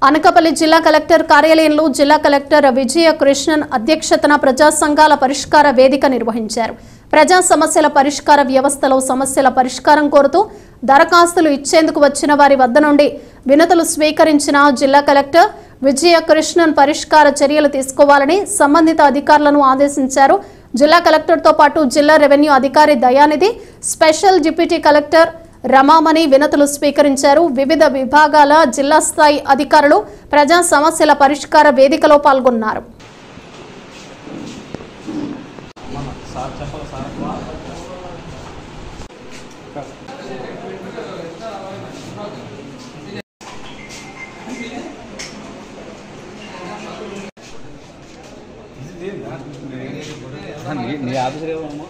అనకాపల్లి జిల్లా కలెక్టర్ కార్యాలయంలో జిల్లా కలెక్టర్ విజయ కృష్ణన్ అధ్యక్షతన ప్రజా సంఘాల పరిష్కార వేదిక నిర్వహించారు ప్రజా సమస్యల పరిష్కార వ్యవస్థలో సమస్యల పరిష్కారం కోరుతూ దరఖాస్తులు ఇచ్చేందుకు వచ్చిన వారి వద్ద నుండి వినతులు స్వీకరించిన జిల్లా కలెక్టర్ విజయ కృష్ణన్ పరిష్కార చర్యలు తీసుకోవాలని సంబంధిత అధికారులను ఆదేశించారు జిల్లా కలెక్టర్తో పాటు జిల్లా రెవెన్యూ అధికారి Dayanidhi special deputy collector Ramamani వినతులు స్వీకరించారు వివిధ విభాగాల జిల్లా స్థాయి అధికారులు ప్రజా సమస్యల పరిష్కార వేదికలో పాల్గొన్నారు నీ నీ ఆఫీసర్ ఏమమ్మా